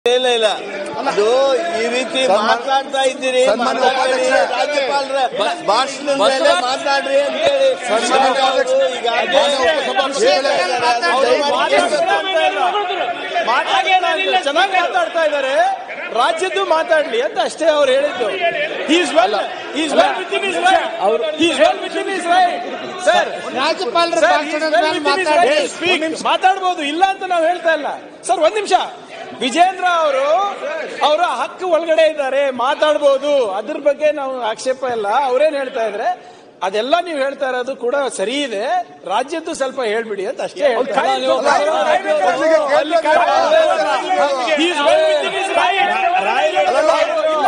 ಇಲ್ಲ ಇಲ್ಲ ಅದು ಈ ರೀತಿ ಮಾತಾಡ್ತಾ ಇದ್ದೀರಿ ಸನ್ಮಾನ್ಯ ಮಾತಾಡಿ, ಉಪಾಧ್ಯಕ್ಷ. ರಾಜ್ಯಪಾಲರ ಭಾಷಣದ ಮೇಲೆ ಮಾತಾಡ್ರಿ ಅಂತ ಹೇಳಿ ಸನ್ಮಾನ್ಯ ಉಪಾಧ್ಯಕ್ಷ. ಈಗಾಗಲೇ ಚೆನ್ನಾಗಿ ಮಾತಾಡ್ತಾ ಇದ್ದಾರೆ ರಾಜ್ಯದ್ದು ಮಾತಾಡ್ಲಿ ಅಂತ ಅಷ್ಟೇ ಅವ್ರು ಹೇಳಿದ್ದು he's well he's well within his right he's well within his right sir ರಾಜ್ಯಪಾಲರ ಭಾಷಣದ ಮೇಲೆ ಮಾತಾಡಿ ಮಾತಾಡ್ಬೋದು ಇಲ್ಲ ಅಂತ ನಾವು ಹೇಳ್ತಾ ಇಲ್ಲ ಸರ್ ಒಂದ್ ನಿಮಿಷ ವಿಜೇಂದ್ರ ಅವರು ಅವರ ಹಕ್ಕು ಒಳಗಡೆ ಇದ್ದಾರೆ ಮಾತಾಡ್ಬೋದು ಅದ್ರ ಬಗ್ಗೆ ನಾವು ಆಕ್ಷೇಪ ಇಲ್ಲ ಅವ್ರೇನ್ ಹೇಳ್ತಾ ಇದ್ರೆ ಅದೆಲ್ಲ ನೀವು ಹೇಳ್ತಾ ಇರೋದು ಕೂಡ ಸರಿ ಇದೆ ರಾಜ್ಯದ್ದು ಸ್ವಲ್ಪ ಹೇಳ್ಬಿಡಿ ಅಂತ ಅಷ್ಟೇ ಹೇಳ್ತಾ ಇರೋದು. ಅಲ್ಲಿ He is well within his right. ಇಲ್ಲ.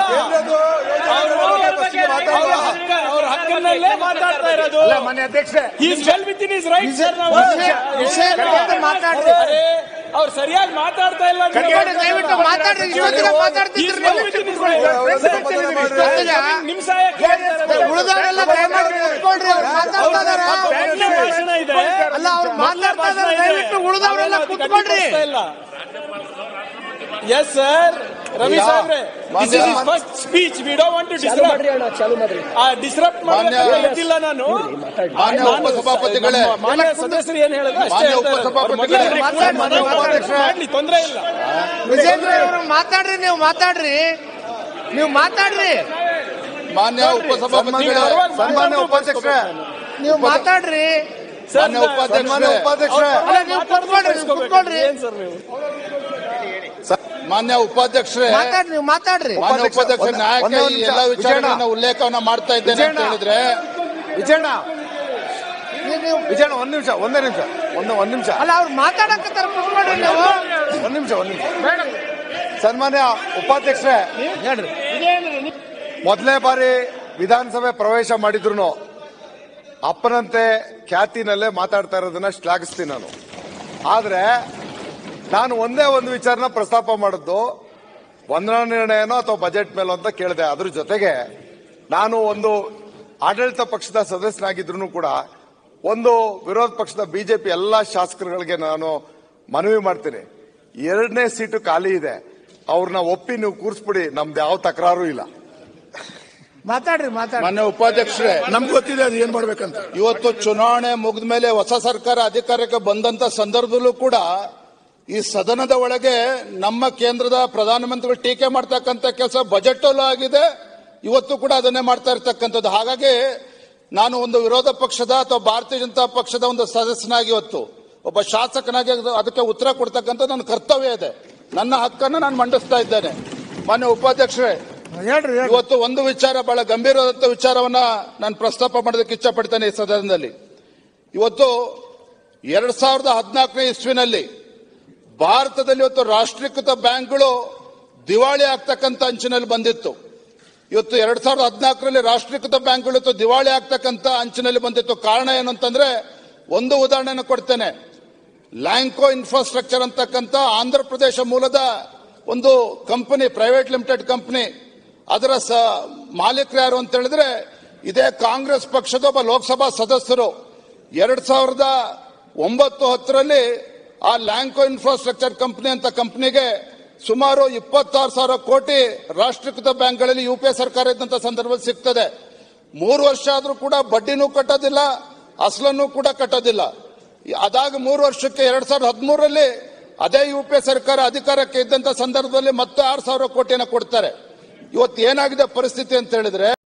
ಅವ್ರ ಹಕ್ಕ- ಅವ್ರ ಹಕ್ಕನ್ನಲ್ಲೇ ಮಾತಾಡ್ತಾ ಇರೋದು ಮಾನ್ಯ ಅಧ್ಯಕ್ಷೆ he's well within his right sir ನಾವು ವಿಷಯ- ವಿಷಯಗಳನ್ನ ಮಾತಾಡ್ರಿ. ಅರೆ, ಅವ್ರು ಸರಿಯಾಗಿ ಮಾತಾಡ್ತಾ ಇಲ್ಲ ಅಂತ ಕಡಿವಾಡಿ ದಯವಿಟ್ಟು ಮಾತಾಡ್ರಿ ಇಷ್ಟೊತ್ತಿಗೆ ಮಾತಾಡ್ತಿದ್ರಿ He is well ನೀವು within his right. ಇಷ್ಟೊತ್ತಿಗೆ ನಿಮ್ ಸಹಾಯ ಕೇಳ್ತಾ ಇರೋದು. ಉಳಿದವರೆಲ್ಲ ದಯಮಾಡಿ ಕೂತ್ಕೊಳ್ರಿ ಅವ್ರು ಮಾತಾಡ್ತಾ ಇದಾರೆ ಮೊದ್ಲೇ ಭಾಷಣ ಇದೆ ಅಲ್ಲ ಅವ್ರು ಮೊದ್ಲೇ ಮಾತಾಡ್ತಾ ಭಾಷಣ ಇದಾರೆ ಇದೆ. ದಯವಿಟ್ಟು ಉಳಿದವರೆಲ್ಲ ನಾವೇನು ಅದಕ್ಕೆ ಕೂತ್ಕೊಳ್ರಿ ಅಡ್ಡಿಪಡಿಸ್ತಾ ಇಲ್ಲ ಎಸ್ ಸರ್ ರವಿ ಈಗ ಸಾಹೇಬ್ರೆ ದಿಸ್ ಇಸ್ ಮಾನ್ಯ- first speech we don't want to disturb ಆ ಡಿಸ್ಟರ್ಬ್ ಮಾನ್ಯ- ಗೊತ್ತಿಲ್ಲ ನಾನು ಮಾನ್ಯ ನಾನು ಉಪಸಭಾಪತಿಗಳೇ ನಮ್ಮ ಮಾನ್ಯ ಸದಸ್ಯರು ಏನ್ ಹೇಳಿದ್ರು ಅಷ್ಟೇ ಮಾನ್ಯ ಹೇಳ್ತಾ ಇರೋದು. ಅವ್ರು ಮೊದಲೇ ಉಪಸಭಾಪತಿಗಳೇ, ಮಾತಾಡಿ, ಮಾನ್ಯ ಉಪಾಧ್ಯಕ್ಷರೇ. ಮಾಡ್ಲಿ ತೊಂದ್ರೆ ಇಲ್ಲ ವಿಜೇಂದ್ರ ಅವರು ಮಾತಾಡ್ರಿ ನೀವು ಮಾತಾಡ್ರಿ ನೀವು ಮಾತಾಡ್ರಿ ಮಾನ್ಯ ಉಪಸಭಾಪತಿಗಳೇ ಸನ್ಮಾನ್ಯ ಉಪಾಧ್ಯಕ್ಷರೇ ನೀವು ಮಾತಾಡ್ರಿ ಮಾನ್ಯ ಉಪಾಧ್ಯಕ್ಷರೇ ಉಪಾಧ್ಯಕ್ಷರೇ ಅಲ್ಲ ನೀವು ಕೂತ್ಕೊಳ್ರಿ ನೀವು ಕೂತ್ಕೊಳ್ರಿ ಏನ್ ಸರ್ ನೀವು ಮಾನ್ಯ ಉಪಾಧ್ಯಕ್ಷರೇ ಮಾತಾಡ್ರಿ ನೀವು ಮಾತಾಡ್ರಿ ಮಾನ್ಯ ಉಪಾಧ್ಯಕ್ಷ ಒಂದೇ- ನ್ಯಾಯಕ್ಕೆ ಒಂದೇ ಒಂದು ಈ ಎಲ್ಲ ನಿಮಿಷ. ವಿಚಾರಗಳನ್ನ ಉಲ್ಲೇಖವನ್ನ ಮಾಡ್ತಾ ಇದ್ದೇನೆ ಅಂತ ವಿಜಯಣ್ಣ. ಹೇಳಿದ್ರೆ ವಿಜಯಣ್ಣ ನೀವು- ನೀವು ವಿಜಯಣ್ಣ ಒಂದ್ ನಿಮಿಷ ಒಂದೇ ನಿಮಿಷ ಒಂದು ಒಂದ್ ನಿಮಿಷ ಅಲ್ಲ ಅವ್ರು ಮಾತಾಡಕತ್ತಾರ ಕೂತ್ಕೊಳ್ರಿ ನೀವು ಒಂದ್ ನಿಮಿಷ ಒಂದ್ ನಿಮಿಷ ಸನ್ಮಾನ್ಯ ಉಪಾಧ್ಯಕ್ಷರೇ ಹೇಳ್ರಿ ಮೊದಲನೇ ಬಾರಿ ವಿಧಾನಸಭೆ ಪ್ರವೇಶ ಮಾಡಿದ್ರು ಅಪ್ಪನಂತೆ ಖ್ಯಾತಿನಲ್ಲೇ ಮಾತಾಡ್ತಾ ಇರೋದನ್ನ ಶ್ಲಾಘಿಸ್ತೀನಿ ನಾನು ಆದ್ರೆ ನಾನು ಒಂದೇ ಒಂದು ವಿಚಾರನ ಪ್ರಸ್ತಾಪ ಮಾಡಿದ್ದು ವಂದನಾ ನಿರ್ಣಯನೋ ಅಥವಾ ಬಜೆಟ್ ಮೇಲೋ ಅಂತ ಕೇಳಿದೆ ಅದ್ರ ಜೊತೆಗೆ ನಾನು ಒಂದು ಆಡಳಿತ ಪಕ್ಷದ ಸದಸ್ಯನಾಗಿದ್ರು ಕೂಡ ಒಂದು ವಿರೋಧ ಪಕ್ಷದ ಬಿಜೆಪಿ ಎಲ್ಲಾ ಶಾಸಕರುಗಳಿಗೆ ನಾನು ಮನವಿ ಮಾಡ್ತೀನಿ ಎರಡನೇ ಸೀಟು ಖಾಲಿ ಇದೆ ಅವ್ರನ್ನ ಒಪ್ಪಿ ನೀವು ಕೂರಿಸ್ಬಿಡಿ ನಮ್ದು ಯಾವ ತಕರಾರು ಇಲ್ಲ ಮಾತಾಡ್ರಿ ಮಾತಾಡ್ರಿ ಮಾನ್ಯ ಉಪಾಧ್ಯಕ್ಷರೇ ನಮ್ಗೆ ಗೊತ್ತಿದೆ ಅದು ಏನ್ ಮಾಡ್ಬೇಕಂತ ಇವತ್ತು ಚುನಾವಣೆ ಮುಗಿದ ಮೇಲೆ ಹೊಸ ಸರ್ಕಾರ ಅಧಿಕಾರಕ್ಕೆ ಬಂದಂತ ಸಂದರ್ಭದಲ್ಲೂ ಕೂಡ ಈ ಸದನದ ಒಳಗೆ ನಮ್ಮ ಕೇಂದ್ರದ ಪ್ರಧಾನಮಂತ್ರಿಗಳು ಟೀಕೆ ಮಾಡ್ತಕ್ಕಂಥ ಕೆಲಸ ಬಜೆಟ್ ಅಲ್ಲೂ ಆಗಿದೆ ಇವತ್ತು ಕೂಡ ಅದನ್ನೇ ಮಾಡ್ತಾ ಇರ್ತಕ್ಕಂಥದ್ದು ಹಾಗಾಗಿ ನಾನು ಒಂದು ವಿರೋಧ ಪಕ್ಷದ ಅಥವಾ ಭಾರತೀಯ ಜನತಾ ಪಕ್ಷದ ಒಂದು ಸದಸ್ಯನಾಗಿ ಇವತ್ತು ಒಬ್ಬ ಶಾಸಕನಾಗಿ ಅದು- ಅದಕ್ಕೆ ಉತ್ತರ ಕೊಡ್ತಕ್ಕಂಥ ನನ್ನ ಕರ್ತವ್ಯ ಇದೆ ನನ್ನ ಹಕ್ಕನ್ನು ನಾನು ಮಂಡಿಸ್ತಾ ಇದ್ದೇನೆ ಮಾನ್ಯ ಉಪಾಧ್ಯಕ್ಷರೇ ಹೇಳ್ರಿ ಹೇಳ್ರಿ. ಇವತ್ತು ಒಂದು ವಿಚಾರ ಬಹಳ ಗಂಭೀರವಾದಂತ ವಿಚಾರವನ್ನ ನಾನು ಪ್ರಸ್ತಾಪ ಮಾಡೋದಕ್ಕೆ ಇಚ್ಛಪಡ್ತೇನೆ ಈ ಸದನದಲ್ಲಿ ಇವತ್ತು ಎರಡ್ ಸಾವಿರದ ಹದಿನಾಲ್ಕನೇ ಇಸ್ವಿನಲ್ಲಿ ಭಾರತದಲ್ಲಿ ಇವತ್ತು ರಾಷ್ಟ್ರೀಕೃತ ಬ್ಯಾಂಕ್ಗಳು ದಿವಾಳಿ ಆಗ್ತಕ್ಕಂಥ ಅಂಚಿನಲ್ಲಿ ಬಂದಿತ್ತು ಇವತ್ತು ಎರಡ್ ಸಾವಿರದ ಹದಿನಾಲ್ಕರಲ್ಲಿ ರಾಷ್ಟ್ರೀಕೃತ ಬ್ಯಾಂಕ್ಗಳು ಇವತ್ತು ದಿವಾಳಿ ಆಗ್ತಕ್ಕಂಥ ಅಂಚಿನಲ್ಲಿ ಬಂದಿತ್ತು ಕಾರಣ ಏನು ಅಂತಂದ್ರೆ ಒಂದು ಉದಾಹರಣೆಯನ್ನು ಕೊಡ್ತೇನೆ ಲ್ಯಾಂಕೋ ಇನ್ಫ್ರಾಸ್ಟ್ರಕ್ಚರ್ ಅಂತಕ್ಕಂಥ ಆಂಧ್ರ ಪ್ರದೇಶ ಮೂಲದ ಒಂದು ಕಂಪನಿ ಪ್ರೈವೇಟ್ ಲಿಮಿಟೆಡ್ ಕಂಪನಿ ಅದರ ಸ ಮಾಲೀಕರು ಯಾರು ಅಂತ ಹೇಳಿದ್ರೆ ಇದೇ ಕಾಂಗ್ರೆಸ್ ಪಕ್ಷದ ಒಬ್ಬ ಲೋಕಸಭಾ ಸದಸ್ಯರು ಎರಡ್ ಸಾವಿರದ ಒಂಬತ್ತು ಹತ್ತರಲ್ಲಿ ಆ ಲ್ಯಾಂಕೋ ಇನ್ಫ್ರಾಸ್ಟ್ರಕ್ಚರ್ ಕಂಪನಿ ಅಂತ ಕಂಪನಿಗೆ ಸುಮಾರು ಇಪ್ಪತ್ತಾರು ಸಾವಿರ ಕೋಟಿ ರಾಷ್ಟ್ರೀಕೃತ ಬ್ಯಾಂಕ್ಗಳಲ್ಲಿ ಯು ಪಿ ಎ ಸರ್ಕಾರ ಇದ್ದಂತ ಸಂದರ್ಭದಲ್ಲಿ ಸಿಗ್ತದೆ ಮೂರು ವರ್ಷ ಆದ್ರೂ ಕೂಡ ಬಡ್ಡಿನೂ ಕಟ್ಟೋದಿಲ್ಲ ಅಸಲನ್ನು ಕೂಡ ಕಟ್ಟೋದಿಲ್ಲ ಅದಾಗ ಮೂರು ವರ್ಷಕ್ಕೆ ಎರಡ್ ಸಾವಿರದ ಹದಿಮೂರರಲ್ಲಿ ಅದೇ ಯು ಪಿ ಎ ಸರ್ಕಾರ ಅಧಿಕಾರಕ್ಕೆ ಇದ್ದಂತ ಸಂದರ್ಭದಲ್ಲಿ ಮತ್ತೆ ಆರು ಸಾವಿರ ಕೋಟಿಯನ್ನು ಕೊಡ್ತಾರೆ ಇವತ್ತು ಏನಾಗಿದೆ ಪರಿಸ್ಥಿತಿ ಅಂತ ಹೇಳಿದ್ರೆ